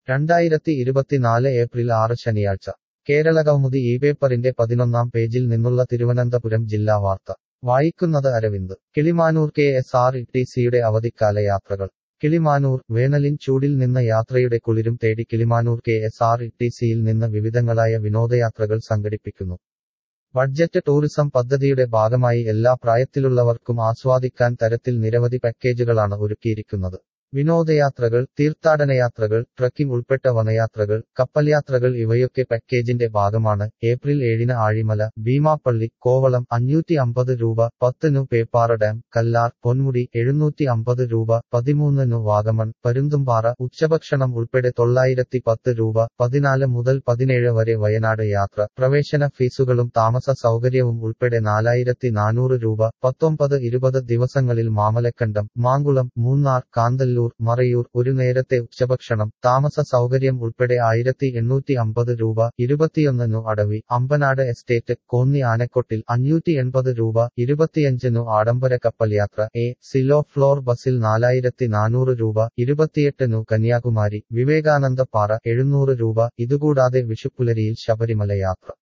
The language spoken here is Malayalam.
രണ്ടായിരത്തി ഇരുപത്തിനാല് ഏപ്രിൽ ആറ് ശനിയാഴ്ച കേരളകൗമുദി ഈ പേപ്പറിന്റെ പതിനൊന്നാം പേജിൽ നിന്നുള്ള തിരുവനന്തപുരം ജില്ലാ വാർത്ത വായിക്കുന്നത് Aravind Kilimanoor K S R T ടി സിയുടെ അവധിക്കാല യാത്രകൾ കിളിമാനൂർ വേനലിൻ ചൂടിൽ നിന്ന് യാത്രയുടെ കുളിരും തേടി Kilimanoor K S R T ടി സിയിൽ നിന്ന് വിവിധങ്ങളായ വിനോദയാത്രകൾ സംഘടിപ്പിക്കുന്നു ബഡ്ജറ്റ് ടൂറിസം പദ്ധതിയുടെ ഭാഗമായി എല്ലാ പ്രായത്തിലുള്ളവർക്കും ആസ്വാദിക്കാൻ തരത്തിൽ നിരവധി പാക്കേജുകളാണ് ഒരുക്കിയിരിക്കുന്നത് വിനോദയാത്രകൾ തീർത്ഥാടനയാത്രകൾ ട്രക്കിംഗ് ഉൾപ്പെട്ട വനയാത്രകൾ കപ്പൽയാത്രകൾ ഇവയൊക്കെ പാക്കേജിന്റെ ഭാഗമാണ് ഏപ്രിൽ ഏഴിന് ആഴിമല ഭീമാപ്പള്ളി കോവളം അഞ്ഞൂറ്റി അമ്പത് രൂപ പത്തിനു പേപ്പാറ ഡാം കല്ലാർ പൊന്മുടി എഴുന്നൂറ്റി അമ്പത് രൂപ പതിമൂന്നിനു വാഗമൺ പരുന്തുംപാറ ഉച്ചഭക്ഷണം ഉൾപ്പെടെ തൊള്ളായിരത്തി പത്ത് രൂപ പതിനാല് മുതൽ പതിനേഴ് വരെ വയനാട് യാത്ര പ്രവേശന ഫീസുകളും താമസ സൗകര്യവും ഉൾപ്പെടെ നാലായിരത്തി നാനൂറ് രൂപ പത്തൊമ്പത് ഇരുപത് ദിവസങ്ങളിൽ മാമലക്കണ്ടം മാങ്കുളം മൂന്നാർ കാന്തല്ലൂർ മറയൂർ ഒരു നേരത്തെ ഉച്ചഭക്ഷണം താമസ സൗകര്യം ഉൾപ്പെടെ ആയിരത്തി എണ്ണൂറ്റി അമ്പത് രൂപ ഇരുപത്തിയൊന്നിനു അടവി അമ്പനാട് എസ്റ്റേറ്റ് കോന്നി ആനക്കൊട്ടിൽ അഞ്ഞൂറ്റി എൺപത് രൂപ ഇരുപത്തിയഞ്ചിനു ആഡംബര കപ്പൽ യാത്ര എ സിലോ ഫ്ലോർ ബസിൽ നാലായിരത്തി നാനൂറ് രൂപ ഇരുപത്തിയെട്ടിനു കന്യാകുമാരി വിവേകാനന്ദ പാറ എഴുന്നൂറ് രൂപ ഇതുകൂടാതെ വിഷുപ്പുലരിയിൽ ശബരിമല യാത്ര